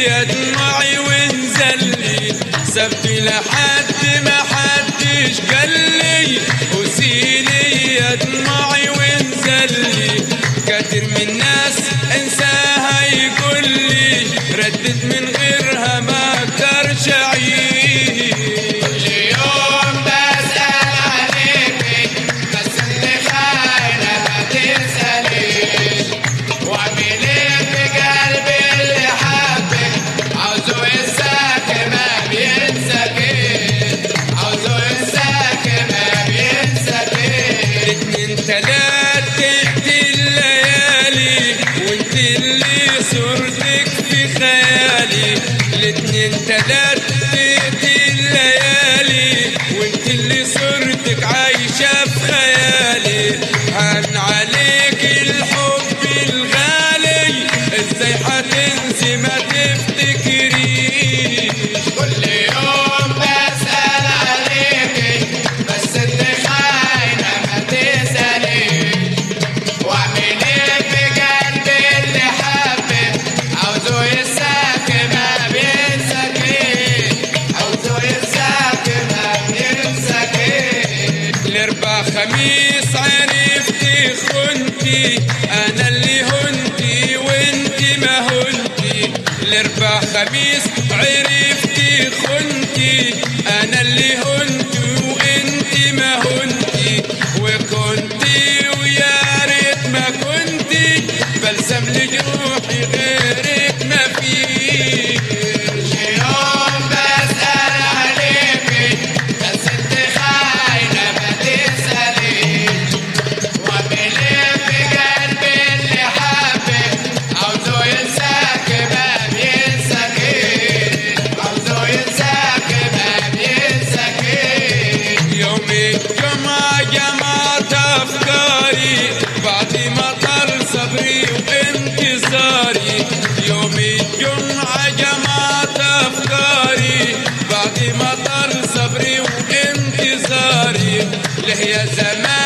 يا دموعي وانزلي سبت لحد ما حدش قال لي وسيلي يا دموعي وانزلي كتير من الناس انساها يقول لي ردت من غيرها ما اقدرش اعيش كل يوم بسأل عليكي بس انت خاينة ما تسأليش واعمل ايه في قلبي اللي حبك عاوزه ينساك ما بينساكيش عاوزه ينساك ما بينساكيش اتنين تلات تحت الليالي وانت اللي صورتك في خيالي الاتنين تلات تحت الليالي وانت اللي صورتك عايشة في خيالي هان عليك الحب الغالي ازاي هتنسي ما تفتكريش كل يوم بسأل عليكي بس انت خاينة ما تسأليش واعمل ايه في قلبي اللي حبك عاوزه ينساك ما بينساكيش عاوزه ينساك ما بينساكيش الاربع خميس عرفتي خنتي انا اللي هنتي وانتي ما هنتي الاربع خميس عرفتي خنتي انا اللي هنتي وانتي ما هنتي وكنتي ويا ريت ما كنتي بلسم لجروحي غيرك ما فيش يوم بسأل عليكي بس انت خاينة ما تسأليش واعمل ايه في قلبي اللي حبك عاوزه ينساك ما بينساكيش عاوزه ينساك ما بينساكيش يوم الجمعة جمعت أفكاري بعد ما طال صبري وانتصاري يوم الجمعة جمعت أفكاري بعد ما طال صبري وانتصاري ليه يا زمان